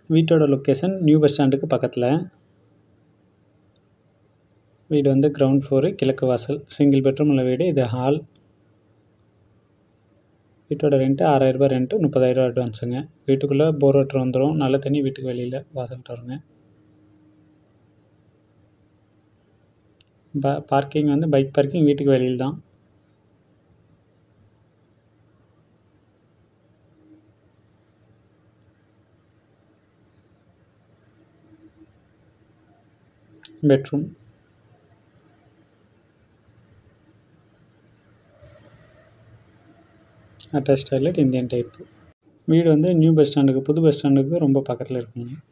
வீட்டோட location new bus ஸ்டாண்டுக்கு பக்கத்தில் வீடு வந்து கிரவுண்ட் ஃப்ளோரு கிழக்கு வாசல் சிங்கிள் பெட்ரூம் உள்ள வீடு இது ஹால் வீட்டோட ரெண்ட்டு ஆறாயிரரூபா ரெண்ட்டு முப்பதாயிரரூபா அட்வான்ஸுங்க வீட்டுக்குள்ளே போர் வாட்டர் வந்துடும் நல்ல தண்ணி வீட்டுக்கு வெளியில் வாசல்கிட்ட வருங்க ப பார்க்கிங் வந்து பைக் பார்க்கிங் வீட்டுக்கு வெளியில் தான் bedroom attach toilet Indian type வீடு வந்து நியூ பஸ் ஸ்டாண்டுக்கு புது பஸ் ஸ்டாண்டுக்கு ரொம்ப பக்கத்தில் இருக்குங்க